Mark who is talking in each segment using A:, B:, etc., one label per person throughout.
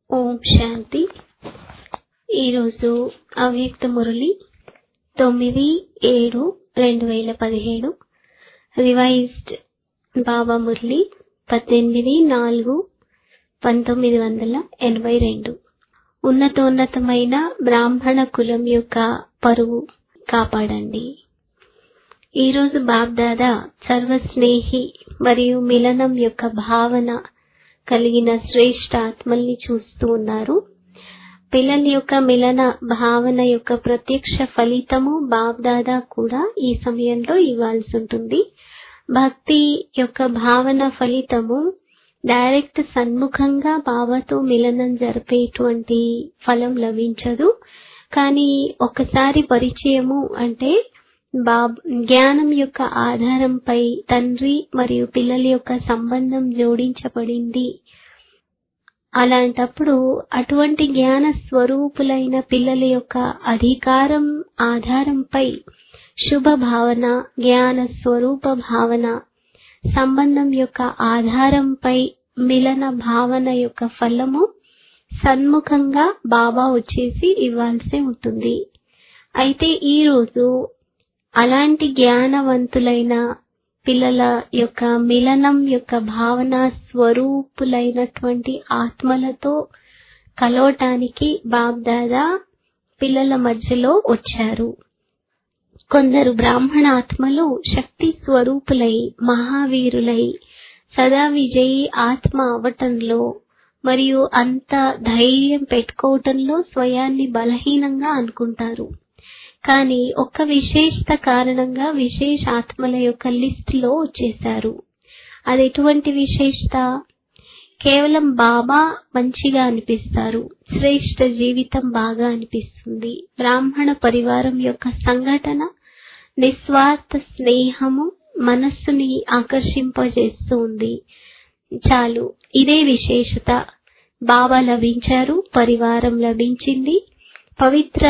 A: ఓం శాంతి ఈరోజు అవ్యక్త మురళి తొమ్మిది ఏడు రెండు వేల పదిహేడు రివైజ్డ్ బాబా మురళి పద్దెనిమిది నాలుగు పంతొమ్మిది వందల ఎనభై రెండు ఉన్నతోన్నతమైన బ్రాహ్మణ కులం యొక్క పరువు కాపాడండి ఈరోజు బాబ్దాదా సర్వస్నేహి మరియు మిలనం యొక్క భావన కలిగిన శ్రేష్ఠ ఆత్మల్ని చూస్తూ ఉన్నారు పిల్లల యొక్క మిలన భావన యొక్క ప్రత్యక్ష ఫలితము బాబ్దాదా కూడా ఈ సమయంలో ఇవ్వాల్సి ఉంటుంది భక్తి యొక్క భావన ఫలితము డైరెక్ట్ సన్ముఖంగా బాబాతో మిలనం జరిపేటువంటి ఫలం లభించదు కానీ ఒకసారి పరిచయము అంటే బాబ్ జ్ఞానం యొక్క ఆధారంపై తండ్రి మరియు పిల్లల యొక్క సంబంధం జోడించబడింది అలాంటప్పుడు అటువంటి జ్ఞాన స్వరూపులైన పిల్లల యొక్క అధికారం ఆధారంపై శుభ భావన జ్ఞాన స్వరూప భావన సంబంధం యొక్క ఆధారంపై మిలన భావన యొక్క ఫలము సన్ముఖంగా బాబా వచ్చేసి ఇవ్వాల్సి ఉంటుంది అయితే ఈ రోజు అలాంటి జ్ఞానవంతులైన పిల్లల యొక్క మిలనం యొక్క భావన స్వరూపులైనటువంటి ఆత్మలతో కలవటానికి బాబ్దాదా పిల్లల మధ్యలో వచ్చారు కొందరు బ్రాహ్మణ ఆత్మలు శక్తి స్వరూపులై మహావీరులై సదా విజయీ ఆత్మ అవటంలో మరియు అంత ధైర్యం పెట్టుకోవటంలో స్వయాన్ని బలహీనంగా అనుకుంటారు కానీ ఒక్క విశేషత కారణంగా విశేష ఆత్మల యొక్క లిస్ట్ లో వచ్చేశారు అది ఎటువంటి విశేషత కేవలం బాబా మంచిగా అనిపిస్తారు శ్రేష్ఠ జీవితం బాగా అనిపిస్తుంది బ్రాహ్మణ పరివారం యొక్క సంఘటన నిస్వార్థ స్నేహము మనస్సుని ఆకర్షింపజేస్తూ ఉంది చాలు ఇదే విశేషత బాబా లభించారు పరివారం లభించింది పవిత్ర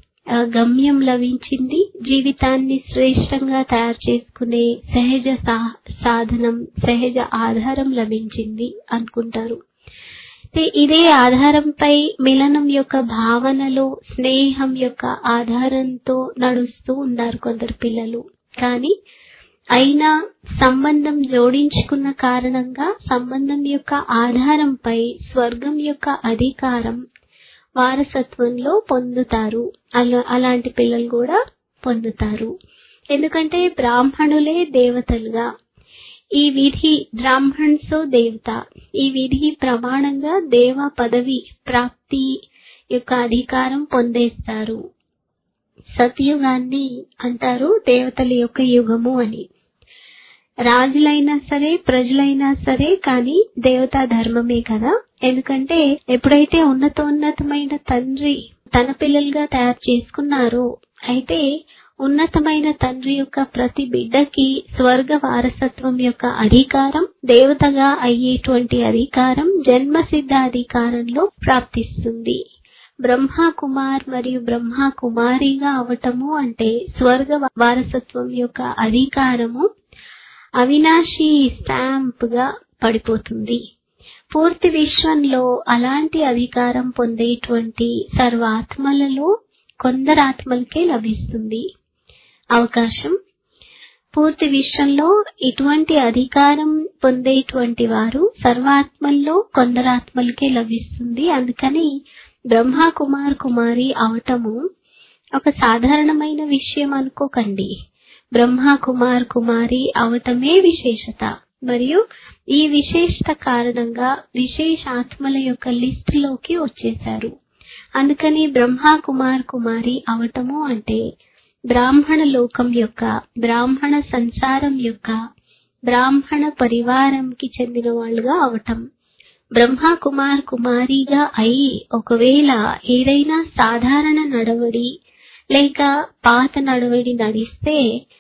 A: గమ్యం లభించింది జీవితాన్ని శ్రేష్టంగా తయారు చేసుకునే సహజ సాధనం సహజ ఆధారం లభించింది అనుకుంటారు ఇదే ఆధారంపై మిలనం యొక్క భావనలో స్నేహం యొక్క ఆధారంతో నడుస్తూ ఉన్నారు కొందరు పిల్లలు కానీ అయినా సంబంధం జోడించుకున్న కారణంగా సంబంధం యొక్క ఆధారంపై స్వర్గం యొక్క అధికారం వారసత్వంలో పొందుతారు అలా అలాంటి పిల్లలు కూడా పొందుతారు ఎందుకంటే బ్రాహ్మణులే దేవతలుగా ఈ విధి బ్రాహ్మణ్సో దేవత ఈ విధి ప్రమాణంగా దేవ పదవి ప్రాప్తి యొక్క అధికారం పొందేస్తారు సత్యుగాన్ని అంటారు దేవతల యొక్క యుగము అని రాజులైనా సరే ప్రజలైనా సరే కానీ దేవతా ధర్మమే కదా ఎందుకంటే ఎప్పుడైతే ఉన్నతోన్నతమైన తండ్రి తన పిల్లలుగా తయారు చేసుకున్నారో అయితే ఉన్నతమైన తండ్రి యొక్క ప్రతి బిడ్డకి స్వర్గ వారసత్వం యొక్క అధికారం దేవతగా అయ్యేటువంటి అధికారం జన్మసిద్ధ అధికారంలో ప్రాప్తిస్తుంది బ్రహ్మ కుమార్ మరియు బ్రహ్మ కుమారిగా అవటము అంటే స్వర్గ వారసత్వం యొక్క అధికారము అవినాశి స్టాంప్ గా పడిపోతుంది పూర్తి విశ్వంలో అలాంటి అధికారం పొందేటువంటి సర్వాత్మలలో కొందరాత్మలకే లభిస్తుంది అవకాశం పూర్తి విశ్వంలో ఇటువంటి అధికారం పొందేటువంటి వారు సర్వాత్మల్లో కొందరాత్మలకే లభిస్తుంది అందుకని బ్రహ్మ కుమార్ కుమారి అవటము ఒక సాధారణమైన విషయం అనుకోకండి బ్రహ్మ కుమార్ కుమారి అవటమే విశేషత మరియు ఈ విశేషత కారణంగా విశేష ఆత్మల యొక్క లిస్ట్ లోకి వచ్చేశారు అందుకని బ్రహ్మ కుమార్ కుమారి అవటము అంటే బ్రాహ్మణ లోకం యొక్క బ్రాహ్మణ సంసారం యొక్క బ్రాహ్మణ పరివారంకి చెందిన వాళ్ళుగా అవటం బ్రహ్మ కుమార్ కుమారిగా అయి ఒకవేళ ఏదైనా సాధారణ నడవడి లేక పాత నడవడి నడిస్తే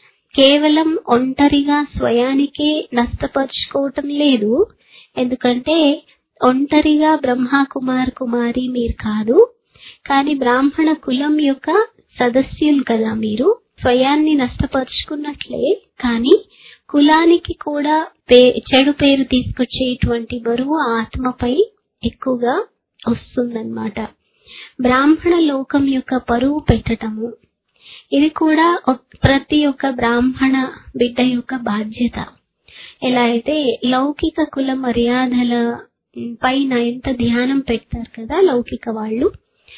A: కేవలం ఒంటరిగా స్వయానికే నష్టపరుచుకోవటం లేదు ఎందుకంటే ఒంటరిగా బ్రహ్మ కుమార్ కుమారి మీరు కాదు కానీ బ్రాహ్మణ కులం యొక్క సదస్యులు కదా మీరు స్వయాన్ని నష్టపరుచుకున్నట్లే కానీ కులానికి కూడా పే చెడు పేరు తీసుకొచ్చేటువంటి బరువు ఆత్మపై ఎక్కువగా వస్తుందన్నమాట బ్రాహ్మణ లోకం యొక్క పరువు పెట్టటము ఇది కూడా ఒక్- ప్రతి ఒక్క బ్రాహ్మణ బిడ్డ యొక్క బాధ్యత ఎలా అయితే లౌకిక కుల మర్యాదల పైన ఎంత ధ్యానం పెడతారు కదా లౌకిక వాళ్ళు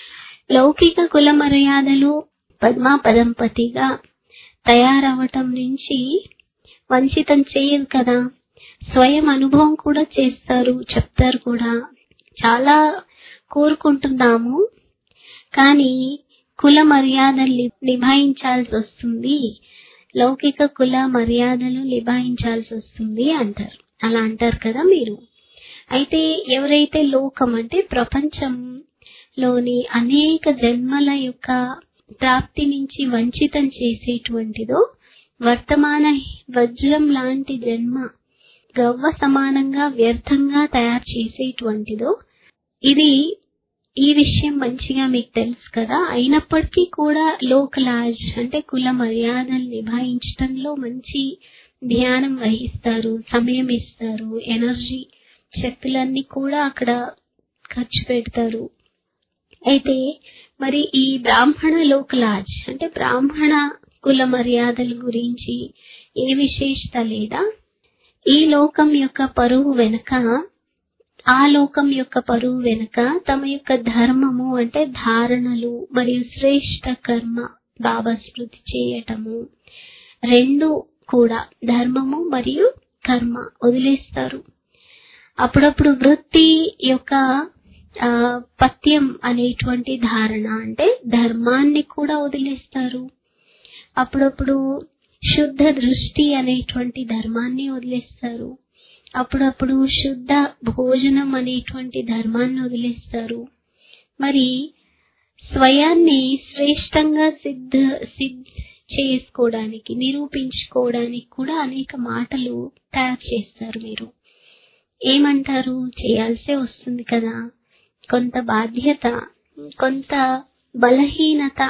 A: లౌకిక కుల మర్యాదలు పద్మా పదంపతిగా తయారవటం నుంచి వంచితం చేయదు కదా స్వయం అనుభవం కూడా చేస్తారు చెప్తారు కూడా చాలా కోరుకుంటున్నాము కానీ కుల మర్యాదలు ని- నిభాయించాల్సి వస్తుంది లౌకిక కుల మర్యాదలు నిభాయించాల్సి వస్తుంది అంటారు అలా అంటారు కదా మీరు అయితే ఎవరైతే లోకం అంటే ప్రపంచంలోని అనేక జన్మల యొక్క ప్రాప్తి నుంచి వంచితం చేసేటువంటిదో వర్తమాన వజ్రం లాంటి జన్మ గవ్వ సమానంగా వ్యర్థంగా తయారు చేసేటువంటిదో ఇది ఈ విషయం మంచిగా మీకు తెలుసు కదా అయినప్పటికీ కూడా లోకలాజ్ అంటే కుల మర్యాదలు నిభాయించడంలో మంచి ధ్యానం వహిస్తారు సమయం ఇస్తారు ఎనర్జీ శక్తులన్నీ కూడా అక్కడ ఖర్చు పెడతారు అయితే మరి ఈ బ్రాహ్మణ లోకలాజ్ అంటే బ్రాహ్మణ కుల మర్యాదల గురించి ఏ విశేషత లేదా ఈ లోకం యొక్క పరువు వెనుక ఆ లోకం యొక్క పరువు వెనుక తమ యొక్క ధర్మము అంటే ధారణలు మరియు శ్రేష్ట కర్మ బాబా స్మృతి చేయటము రెండు కూడా ధర్మము మరియు కర్మ వదిలేస్తారు అప్పుడప్పుడు వృత్తి యొక్క ఆ, పథ్యం అనేటువంటి ధారణ అంటే ధర్మాన్ని కూడా వదిలేస్తారు అప్పుడప్పుడు శుద్ధ దృష్టి అనేటువంటి ధర్మాన్ని వదిలేస్తారు అప్పుడప్పుడు శుద్ధ భోజనం అనేటువంటి ధర్మాన్ని వదిలేస్తారు మరి స్వయాన్ని శ్రేష్టంగా సిద్ధ సిద్ధ చేసుకోవడానికి నిరూపించుకోవడానికి కూడా అనేక మాటలు తయారు చేస్తారు మీరు ఏమంటారు చేయాల్సే వస్తుంది కదా కొంత బాధ్యత కొంత బలహీనత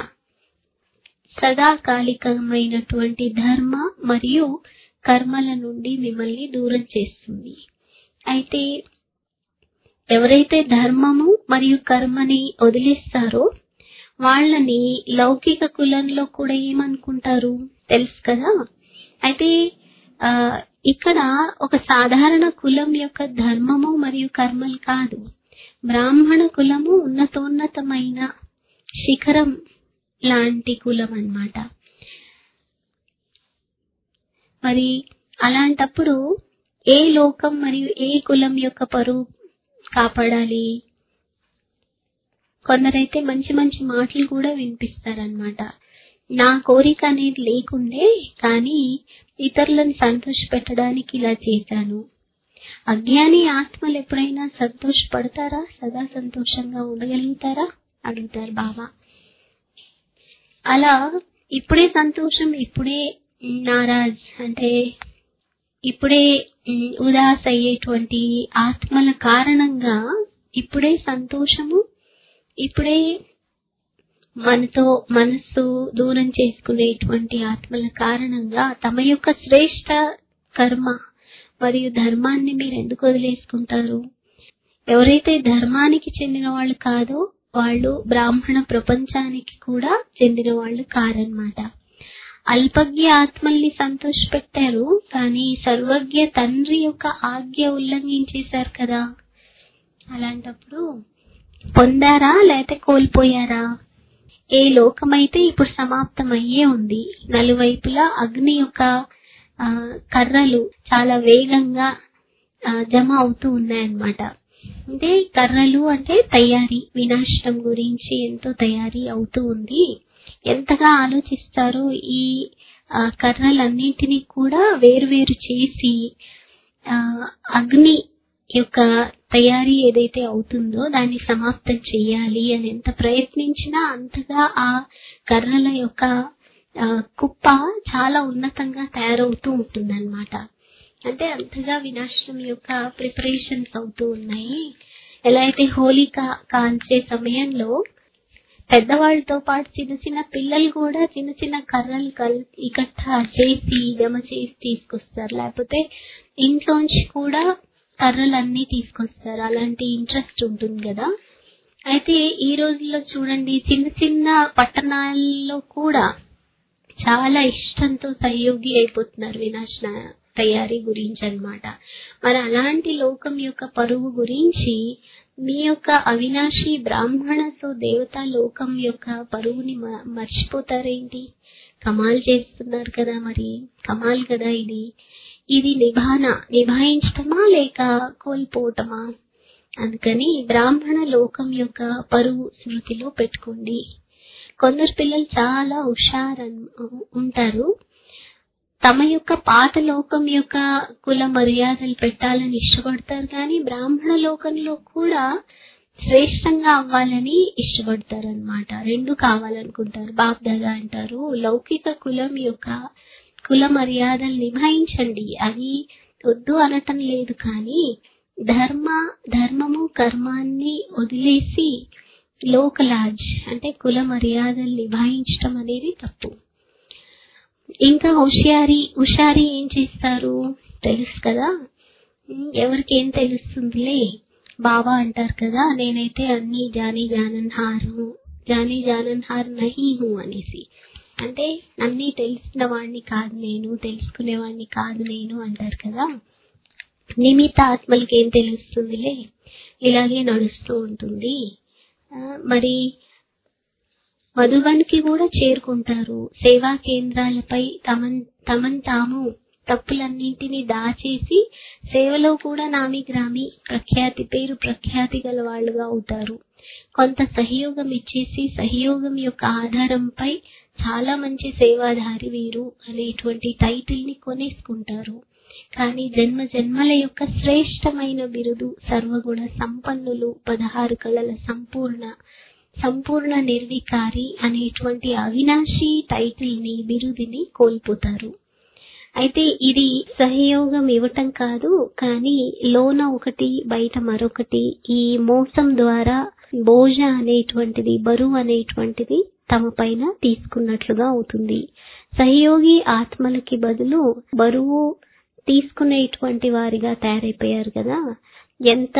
A: సదాకాలికమైనటువంటి ధర్మ మరియు కర్మల నుండి మిమ్మల్ని దూరం చేస్తుంది అయితే ఎవరైతే ధర్మము మరియు కర్మని వదిలేస్తారో వాళ్ళని లౌకిక కులంలో కూడా ఏమనుకుంటారు తెలుసు కదా అయితే ఆ ఇక్కడ ఒక సాధారణ కులం యొక్క ధర్మము మరియు కర్మలు కాదు బ్రాహ్మణ కులము ఉన్నతోన్నతమైన శిఖరం లాంటి కులం అన్నమాట మరి అలాంటప్పుడు ఏ లోకం మరియు ఏ కులం యొక్క పరువు కాపాడాలి కొందరైతే మంచి మంచి మాటలు కూడా వినిపిస్తారనమాట నా కోరిక అనేది లేకుండే కానీ ఇతరులను సంతోషపెట్టడానికి ఇలా చేశాను అజ్ఞాని ఆత్మలు ఎప్పుడైనా సంతోషపడతారా సదా సంతోషంగా ఉండగలుగుతారా అడుగుతారు బాబా అలా ఇప్పుడే సంతోషం ఇప్పుడే నారాజ్ అంటే ఇప్పుడే ఉమ్, ఉదాస్ అయ్యేటువంటి ఆత్మల కారణంగా ఇప్పుడే సంతోషము ఇప్పుడే మనతో మనస్సు దూరం చేసుకునేటువంటి ఆత్మల కారణంగా తమ యొక్క శ్రేష్ట కర్మ మరియు ధర్మాన్ని మీరు ఎందుకు వదిలేసుకుంటారు ఎవరైతే ధర్మానికి చెందిన వాళ్ళు కాదో వాళ్ళు బ్రాహ్మణ ప్రపంచానికి కూడా చెందిన వాళ్ళు కారన్నమాట అల్పజ్ఞ ఆత్మల్ని సంతోషపెట్టారు కానీ సర్వజ్ఞ తండ్రి యొక్క ఆజ్ఞ ఉల్లంఘించేశారు కదా అలాంటప్పుడు పొందారా లేకపోతే కోల్పోయారా ఏ లోకమైతే ఇప్పుడు సమాప్తం అయ్యే ఉంది నలువైపులా అగ్ని యొక్క ఆ, కర్రలు చాలా వేగంగా ఆ, జమ అవుతూ ఉన్నాయన్నమాట అంటే కర్రలు అంటే తయారీ వినాశనం గురించి ఎంతో తయారీ అవుతూ ఉంది ఎంతగా ఆలోచిస్తారో ఈ ఆ, కర్రలన్నింటినీ కూడా వేరువేరు చేసి ఆ, అగ్ని యొక్క తయారీ ఏదైతే అవుతుందో దాన్ని సమాప్తం చేయాలి అని ఎంత ప్రయత్నించినా అంతగా ఆ కర్రల యొక్క ఆ, కుప్ప చాలా ఉన్నతంగా తయారవుతూ ఉంటుందన్నమాట అంటే అంతగా వినాశనం యొక్క ప్రిపరేషన్స్ అవుతూ ఉన్నాయి ఎలా అయితే హోలిక కాల్చే సమయంలో పెద్దవాళ్ళతో పాటు చిన్న చిన్న పిల్లలు కూడా చిన్న చిన్న కర్రలు కల్ ఇకట్టా చేసి జమ చేసి తీసుకొస్తారు లేకపోతే ఇంట్లోంచి కూడా కర్రలన్నీ తీసుకొస్తారు అలాంటి ఇంట్రెస్ట్ ఉంటుంది కదా అయితే ఈ రోజుల్లో చూడండి చిన్న చిన్న పట్టణాల్లో కూడా చాలా ఇష్టంతో సహయోగి అయిపోతున్నారు వినాశన తయారీ గురించి అన్నమాట మరి అలాంటి లోకం యొక్క పరువు గురించి మీ యొక్క అవినాశి బ్రాహ్మణ సో దేవతా లోకం యొక్క పరువుని మ- మర్చిపోతారేంటి కమాల్ చేస్తున్నారు కదా మరి కమాల్ కదా ఇది ఇది నిభాన నిభాయించటమా లేక కోల్పోవటమా అందుకని బ్రాహ్మణ లోకం యొక్క పరువు స్మృతిలో పెట్టుకోండి కొందరు పిల్లలు చాలా హుషారు అన్- ఉంటారు తమ యొక్క పాత లోకం యొక్క కుల మర్యాదలు పెట్టాలని ఇష్టపడతారు కానీ బ్రాహ్మణ లోకంలో కూడా శ్రేష్టంగా అవ్వాలని ఇష్టపడతారు అనమాట రెండు కావాలనుకుంటారు బాప్దాదా అంటారు లౌకిక కులం యొక్క కుల మర్యాదలు నిభాయించండి అవి వద్దు అనటం లేదు కానీ ధర్మ ధర్మము కర్మాన్ని వదిలేసి లోకలాజ్ అంటే కుల మర్యాదలు నిభాయించటం అనేది తప్పు ఇంకా హుషారి హుషారి ఏం చేస్తారు తెలుసు కదా ఉమ్, ఎవరికి ఏం తెలుస్తుందిలే బాబా అంటారు కదా నేనైతే అన్ని జానీ జానన్ హారు జానీ జానన్ హార్ నహీ హూ అనేసి అంటే అన్ని తెలిసిన వాడిని కాదు నేను తెలుసుకునేవాడిని కాదు నేను అంటారు కదా నిమిత్త ఆత్మలకి ఏం తెలుస్తుందిలే ఇలాగే నడుస్తూ ఉంటుంది ఆ, మరి మధువన్కి కూడా చేరుకుంటారు సేవా కేంద్రాలపై తమన్ తమన్ తాము తప్పులన్నింటినీ దాచేసి సేవలో కూడా నామి గ్రామి ప్రఖ్యాతి పేరు ప్రఖ్యాతి గల వాళ్ళుగా అవుతారు కొంత సహయోగం ఇచ్చేసి సహయోగం యొక్క ఆధారంపై చాలా మంచి సేవాధారి వీరు అనేటువంటి టైటిల్ ని కొనేసుకుంటారు కానీ జన్మ జన్మల యొక్క శ్రేష్టమైన బిరుదు సర్వగుణ సంపన్నులు పదహారు కళల సంపూర్ణ సంపూర్ణ నిర్వికారి అనేటువంటి అవినాశి టైటిల్ ని బిరుదిని కోల్పోతారు అయితే ఇది సహయోగం ఇవ్వటం కాదు కానీ లోన ఒకటి బయట మరొకటి ఈ మోసం ద్వారా బోజ అనేటువంటిది బరువు అనేటువంటిది తమ పైన తీసుకున్నట్లుగా అవుతుంది సహయోగి ఆత్మలకి బదులు బరువు తీసుకునేటువంటి వారిగా తయారైపోయారు కదా ఎంత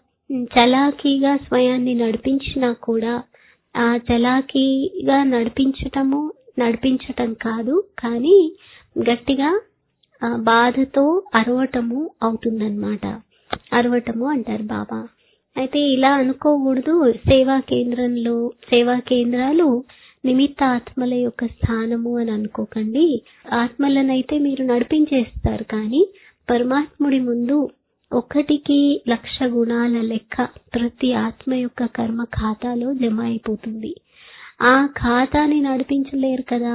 A: చలాకీగా స్వయాన్ని నడిపించినా కూడా ఆ చలాకీగా నడిపించటము నడిపించటం కాదు కానీ గట్టిగా ఆ, బాధతో అరవటము అవుతుందన్నమాట అరవటము అంటారు బాబా అయితే ఇలా అనుకోకూడదు సేవా కేంద్రంలో సేవా కేంద్రాలు నిమిత్త ఆత్మల యొక్క స్థానము అని అనుకోకండి ఆత్మలనైతే మీరు నడిపించేస్తారు కానీ పరమాత్ముడి ముందు ఒకటికి లక్ష గుణాల లెక్క ప్రతి ఆత్మ యొక్క కర్మ ఖాతాలో జమ అయిపోతుంది ఆ ఖాతాని నడిపించలేరు కదా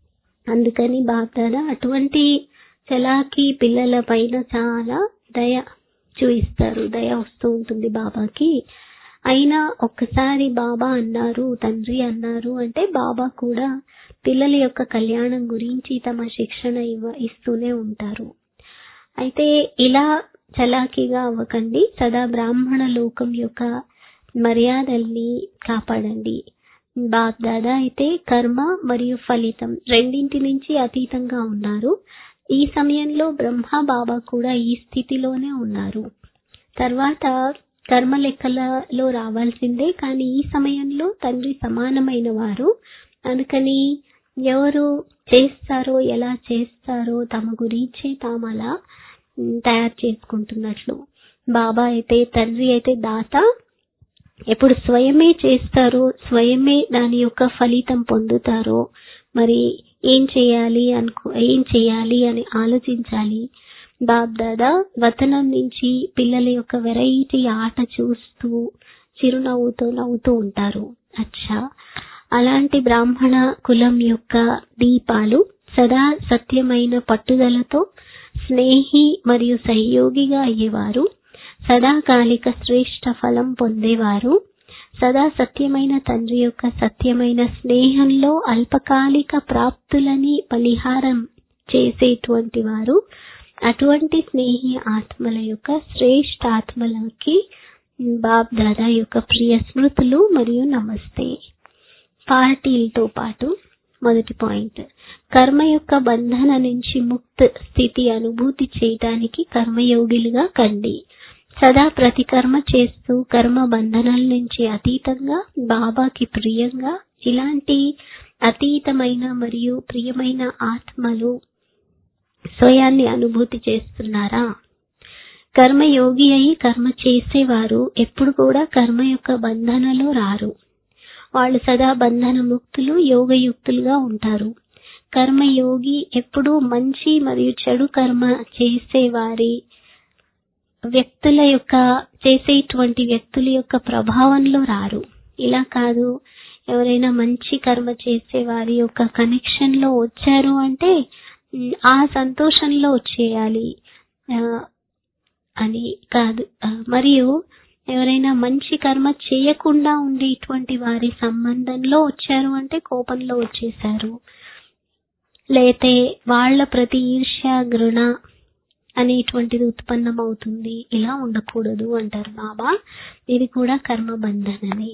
A: అందుకని బాప్దాదా అటువంటి చలాకీ పిల్లల పైన చాలా దయ చూయిస్తారు దయ వస్తూ ఉంటుంది బాబాకి అయినా ఒక్కసారి బాబా అన్నారు తండ్రి అన్నారు అంటే బాబా కూడా పిల్లల యొక్క కళ్యాణం గురించి తమ శిక్షణ ఇవ్వ ఇస్తూనే ఉంటారు అయితే ఇలా చలాకీగా అవ్వకండి సదా బ్రాహ్మణ లోకం యొక్క మర్యాదల్ని కాపాడండి బాప్ దాదా అయితే కర్మ మరియు ఫలితం రెండింటి నుంచి అతీతంగా ఉన్నారు ఈ సమయంలో బ్రహ్మ బాబా కూడా ఈ స్థితిలోనే ఉన్నారు తర్వాత కర్మ లెక్కలలో రావాల్సిందే కానీ ఈ సమయంలో తండ్రి సమానమైన వారు అందుకని ఎవరు చేస్తారో ఎలా చేస్తారో తమ గురించి తాము అలా ఉమ్, తయారు చేసుకుంటున్నట్లు బాబా అయితే తండ్రి అయితే దాత ఎప్పుడు స్వయమే చేస్తారో స్వయమే దాని యొక్క ఫలితం పొందుతారో మరి ఏం చేయాలి అనుకో ఏం చేయాలి అని ఆలోచించాలి బాబ్ దాదా వతనం నుంచి పిల్లల యొక్క వెరైటీ ఆట చూస్తూ చిరునవ్వుతో నవ్వుతూ ఉంటారు అచ్చా అలాంటి బ్రాహ్మణ కులం యొక్క దీపాలు సదా సత్యమైన పట్టుదలతో స్నేహి మరియు సహయోగిగా అయ్యేవారు సదాకాలిక శ్రేష్ట ఫలం పొందేవారు సదా సత్యమైన తండ్రి యొక్క సత్యమైన స్నేహంలో అల్పకాలిక ప్రాప్తులని బలిహారం చేసేటువంటి వారు అటువంటి స్నేహి ఆత్మల యొక్క శ్రేష్ఠ ఆత్మలకి బాబ్ దాదా యొక్క ప్రియ స్మృతులు మరియు నమస్తే పార్టీలతో పాటు మొదటి పాయింట్ కర్మ యొక్క బంధన నుంచి ముక్త స్థితి అనుభూతి చేయటానికి కర్మయోగిలుగా కండి సదా ప్రతి కర్మ చేస్తూ కర్మ బంధనాల నుంచి అతీతంగా బాబాకి ప్రియంగా ఇలాంటి అతీతమైన మరియు ప్రియమైన ఆత్మలు స్వయాన్ని అనుభూతి చేస్తున్నారా కర్మయోగి అయి కర్మ చేసేవారు ఎప్పుడు కూడా కర్మ యొక్క బంధనలో రారు వాళ్ళు సదా బంధన ముక్తులు యోగయుక్తులుగా ఉంటారు కర్మయోగి ఎప్పుడూ మంచి మరియు చెడు కర్మ చేసేవారి వ్యక్తుల యొక్క చేసేటువంటి వ్యక్తుల యొక్క ప్రభావంలో రారు ఇలా కాదు ఎవరైనా మంచి కర్మ చేసే వారి యొక్క కనెక్షన్ లో వచ్చారు అంటే ఉమ్, ఆ సంతోషంలో వచ్చేయాలి ఆ, అని కాదు ఆ, మరియు ఎవరైనా మంచి కర్మ చేయకుండా ఉండేటువంటి వారి సంబంధంలో వచ్చారు అంటే కోపంలో వచ్చేసారు లేతే వాళ్ళ ప్రతి ఈర్ష్య గృణ అనేటువంటిది ఉత్పన్నం అవుతుంది ఇలా ఉండకూడదు అంటారు బాబా ఇది కూడా కర్మ బంధనమే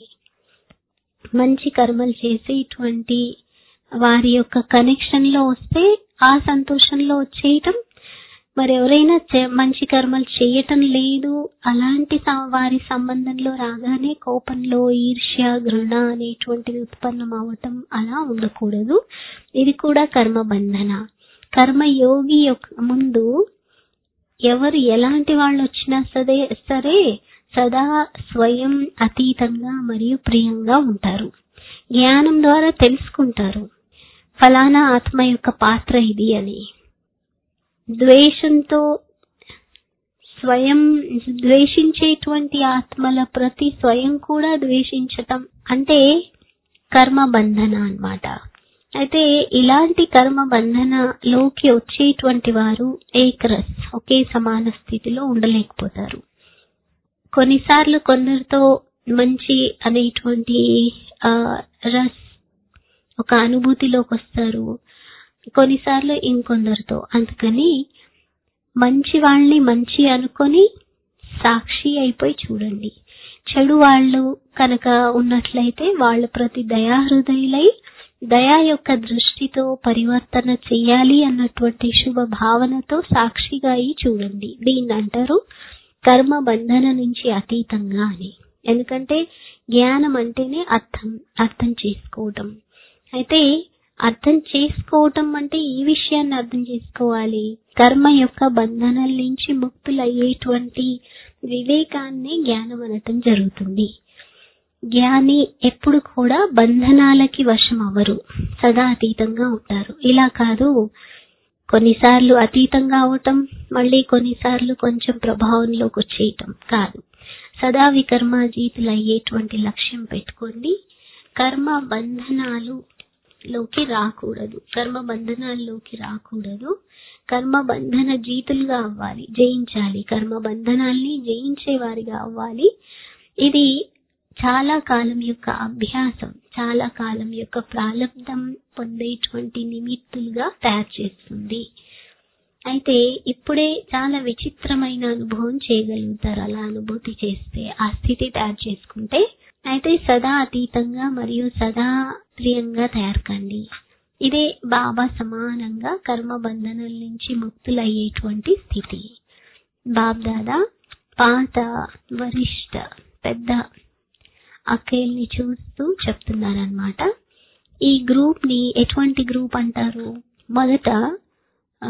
A: మంచి కర్మలు చేసి ఇటువంటి వారి యొక్క కనెక్షన్ లో వస్తే ఆ సంతోషంలో వచ్చేయటం మరి ఎవరైనా చే- మంచి కర్మలు చేయటం లేదు అలాంటి స- వారి సంబంధంలో రాగానే కోపంలో ఈర్ష్య ఘృణ అనేటువంటిది ఉత్పన్నం అవటం అలా ఉండకూడదు ఇది కూడా కర్మ బంధన కర్మయోగి యొక్క ముందు ఎవరు ఎలాంటి వాళ్ళు వచ్చినా సరే సరే సదా స్వయం అతీతంగా మరియు ప్రియంగా ఉంటారు జ్ఞానం ద్వారా తెలుసుకుంటారు ఫలానా ఆత్మ యొక్క పాత్ర ఇది అని ద్వేషంతో స్వయం ద్వేషించేటువంటి ఆత్మల ప్రతి స్వయం కూడా ద్వేషించటం అంటే కర్మ బంధన అన్నమాట అయితే ఇలాంటి కర్మ బంధనలోకి వచ్చేటువంటి వారు ఏకరస్ ఒకే సమాన స్థితిలో ఉండలేకపోతారు కొన్నిసార్లు కొందరితో మంచి అనేటువంటి ఆ, రస్ ఒక అనుభూతిలోకి వస్తారు కొన్నిసార్లు ఇంకొందరితో అందుకని మంచి వాళ్ళని మంచి అనుకొని సాక్షి అయిపోయి చూడండి చెడు వాళ్ళు కనుక ఉన్నట్లయితే వాళ్ళ ప్రతి దయాహృదయులై దయా యొక్క దృష్టితో పరివర్తన చెయ్యాలి అన్నటువంటి శుభ భావనతో సాక్షిగా అయి చూడండి దీన్ని అంటారు కర్మ బంధన నుంచి అతీతంగా అని ఎందుకంటే జ్ఞానం అంటేనే అర్థం అర్థం చేసుకోవటం అయితే అర్థం చేసుకోవటం అంటే ఈ విషయాన్ని అర్థం చేసుకోవాలి కర్మ యొక్క బంధనాల నుంచి ముక్తులయ్యేటువంటి వివేకాన్ని జ్ఞానం అనటం జరుగుతుంది జ్ఞాని ఎప్పుడు కూడా బంధనాలకి వశం అవ్వరు సదా అతీతంగా ఉంటారు ఇలా కాదు కొన్నిసార్లు అతీతంగా అవటం మళ్ళీ కొన్నిసార్లు కొంచెం ప్రభావంలోకి వచ్చేయటం కాదు సదా వికర్మాజీతులు అయ్యేటువంటి లక్ష్యం పెట్టుకోండి కర్మ బంధనాలు లోకి రాకూడదు కర్మ బంధనాల్లోకి రాకూడదు కర్మ బంధన జీతులుగా అవ్వాలి జయించాలి కర్మ బంధనాల్ని జయించే వారిగా అవ్వాలి ఇది చాలా కాలం యొక్క అభ్యాసం చాలా కాలం యొక్క ప్రారంధం పొందేటువంటి నిమిత్తులుగా తయారు చేస్తుంది అయితే ఇప్పుడే చాలా విచిత్రమైన అనుభవం చేయగలుగుతారు అలా అనుభూతి చేస్తే ఆ స్థితి తయారు చేసుకుంటే అయితే సదా అతీతంగా మరియు సదా ప్రియంగా తయారు కండి ఇదే బాబా సమానంగా కర్మ బంధనాల నుంచి ముక్తులయ్యేటువంటి స్థితి బాబ్దాదా పాత వరిష్ట పెద్ద అక్కేల్ని చూస్తూ చెప్తున్నారనమాట ఈ గ్రూప్ ని ఎటువంటి గ్రూప్ అంటారు మొదట ఆ,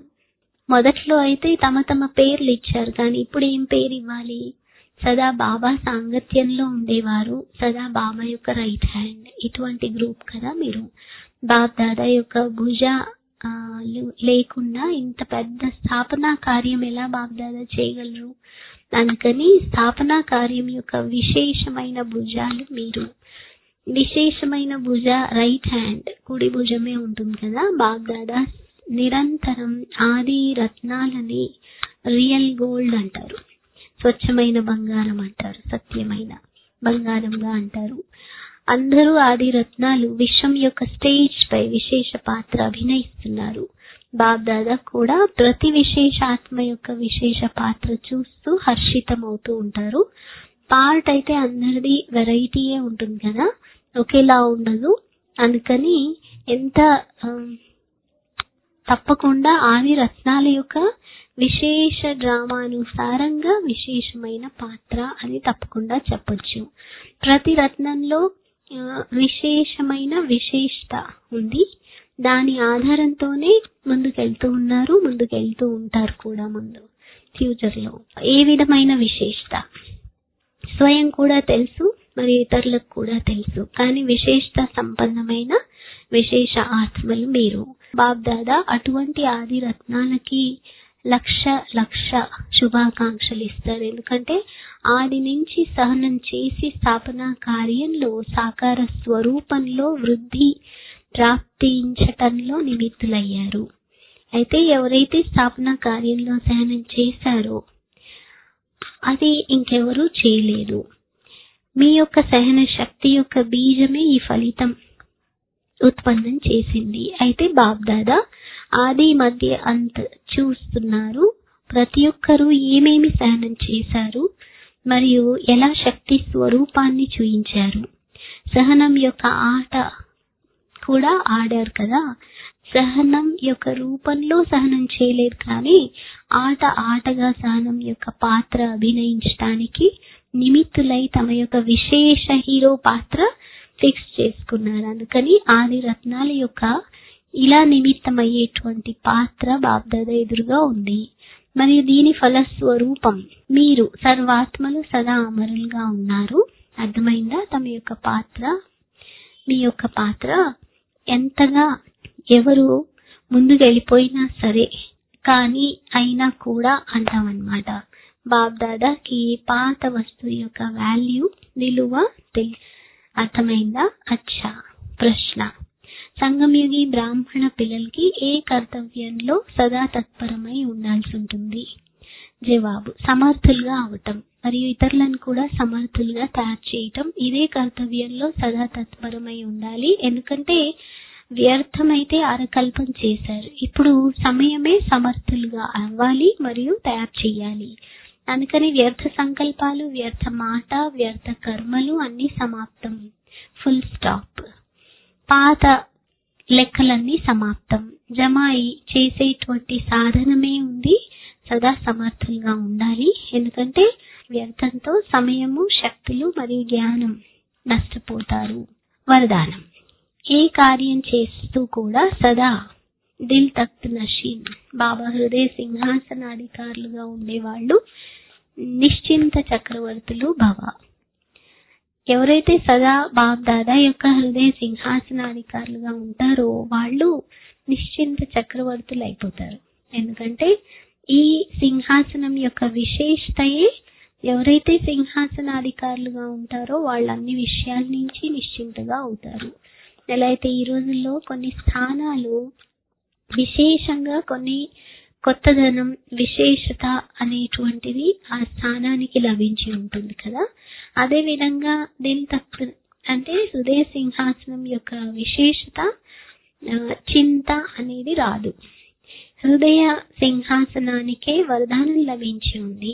A: మొదట్లో అయితే తమ తమ పేర్లు ఇచ్చారు కానీ ఇప్పుడు ఏం పేరు ఇవ్వాలి సదా బాబా సాంగత్యంలో ఉండేవారు సదా బాబా యొక్క రైట్ హ్యాండ్ ఇటువంటి గ్రూప్ కదా మీరు బాబ్ దాదా యొక్క భుజ ఆ, లు- లేకుండా ఇంత పెద్ద స్థాపనా కార్యం ఎలా బాబ్ దాదా చేయగలరు అందుకని స్థాపనా కార్యం యొక్క విశేషమైన భుజాలు మీరు విశేషమైన భుజ రైట్ హ్యాండ్ కుడి భుజమే ఉంటుంది కదా బాగ్దాదా నిరంతరం ఆది రత్నాలని రియల్ గోల్డ్ అంటారు స్వచ్ఛమైన బంగారం అంటారు సత్యమైన బంగారంగా అంటారు అందరూ ఆది రత్నాలు విశ్వం యొక్క స్టేజ్ పై విశేష పాత్ర అభినయిస్తున్నారు బాబ్దాదా కూడా ప్రతి విశేష ఆత్మ యొక్క విశేష పాత్ర చూస్తూ హర్షితమవుతూ ఉంటారు పార్ట్ అయితే అందరిది వెరైటీయే ఉంటుంది కదా ఒకేలా ఉండదు అందుకని ఎంత ఆమ్, తప్పకుండా ఆది రత్నాల యొక్క విశేష డ్రామానుసారంగా విశేషమైన పాత్ర అని తప్పకుండా చెప్పొచ్చు ప్రతి రత్నంలో ఆ, విశేషమైన విశేషత ఉంది దాని ఆధారంతోనే ముందుకెళ్తూ ఉన్నారు ముందుకెళ్తూ ఉంటారు కూడా ముందు ఫ్యూచర్ లో ఏ విధమైన విశేషత స్వయం కూడా తెలుసు మరి ఇతరులకు కూడా తెలుసు కానీ విశేషత సంపన్నమైన విశేష ఆత్మలు మీరు బాబ్దాదా అటువంటి ఆది రత్నాలకి లక్ష లక్ష శుభాకాంక్షలు ఇస్తారు ఎందుకంటే ఆది నుంచి సహనం చేసి స్థాపన కార్యంలో సాకార స్వరూపంలో వృద్ధి ప్రాప్తించటంలో నిమిత్తులయ్యారు అయితే ఎవరైతే స్థాపన కార్యంలో సహనం చేశారో అది ఇంకెవరూ చేయలేదు మీ యొక్క సహన శక్తి యొక్క బీజమే ఈ ఫలితం ఉత్పన్నం చేసింది అయితే బాబ్దాదా ఆది మధ్య అంత చూస్తున్నారు ప్రతి ఒక్కరూ ఏమేమి సహనం చేశారు మరియు ఎలా శక్తి స్వరూపాన్ని చూయించారు సహనం యొక్క ఆట కూడా ఆడారు కదా సహనం యొక్క రూపంలో సహనం చేయలేదు కానీ ఆట ఆటగా సహనం యొక్క పాత్ర అభినయించడానికి నిమిత్తులై తమ యొక్క విశేష హీరో పాత్ర ఫిక్స్ చేసుకున్నారు అందుకని ఆది రత్నాల యొక్క ఇలా నిమిత్తమయ్యేటువంటి పాత్ర బాబ్దాద ఎదురుగా ఉంది మరియు దీని ఫలస్వరూపం మీరు సర్వాత్మలు సదా అమరులుగా ఉన్నారు అర్థమైందా తమ యొక్క పాత్ర మీ యొక్క పాత్ర ఎంతగా ఎవరు ముందుకు వెళ్ళిపోయినా సరే కానీ అయినా కూడా అంటామన్నమాట బాబ్దాదాకి పాత వస్తువు యొక్క వాల్యూ విలువ తెలి అర్థమైందా అచ్చా ప్రశ్న సంగమయుగి బ్రాహ్మణ పిల్లలకి ఏ కర్తవ్యంలో సదా తత్పరమై ఉండాల్సి ఉంటుంది జవాబు సమర్థులుగా అవటం మరియు ఇతరులను కూడా సమర్థులుగా తయారు చేయటం ఇదే కర్తవ్యంలో సదా తత్పరమై ఉండాలి ఎందుకంటే వ్యర్థమైతే అరకల్పం చేశారు ఇప్పుడు సమయమే సమర్థులుగా అవ్వాలి మరియు తయారు చేయాలి అందుకని వ్యర్థ సంకల్పాలు వ్యర్థ మాట వ్యర్థ కర్మలు అన్ని సమాప్తం ఫుల్ స్టాప్ పాత లెక్కలన్నీ సమాప్తం జమాయి చేసేటువంటి సాధనమే ఉంది సదా సమర్థులుగా ఉండాలి ఎందుకంటే వ్యర్థంతో సమయము శక్తులు మరియు జ్ఞానం నష్టపోతారు వరదానం ఏ కార్యం చేస్తూ కూడా సదా దిల్ తఖ్త్ నషీన్ బాబా హృదయ సింహాసనాధికారులుగా ఉండేవాళ్ళు నిశ్చింత చక్రవర్తులు భవ ఎవరైతే సదా బాబ్ దాదా యొక్క హృదయ సింహాసనాధికారులుగా ఉంటారో వాళ్ళు నిశ్చింత చక్రవర్తులు అయిపోతారు ఎందుకంటే ఈ సింహాసనం యొక్క విశేషతయే ఎవరైతే సింహాసనాధికారులుగా ఉంటారో వాళ్ళు అన్ని విషయాల నుంచి నిశ్చింతగా అవుతారు ఎలా అయితే ఈ రోజుల్లో కొన్ని స్థానాలు విశేషంగా కొన్ని కొత్తదనం విశేషత అనేటువంటిది ఆ స్థానానికి లభించి ఉంటుంది కదా అదే విధంగా దిల్ తక్ అంటే హృదయ సింహాసనం యొక్క విశేషత ఆ, చింత అనేది రాదు హృదయ సింహాసనానికే వరదానం లభించి ఉంది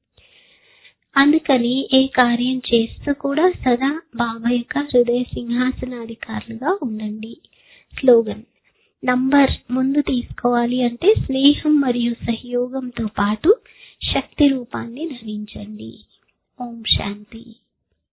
A: అందుకని ఏ కార్యం చేస్తూ కూడా సదా బాబా యొక్క హృదయ సింహాసనాధికారులుగా ఉండండి స్లోగన్ నంబర్ ముందు తీసుకోవాలి అంటే స్నేహం మరియు సహయోగంతో పాటు శక్తి రూపాన్ని ధరించండి ఓం శాంతి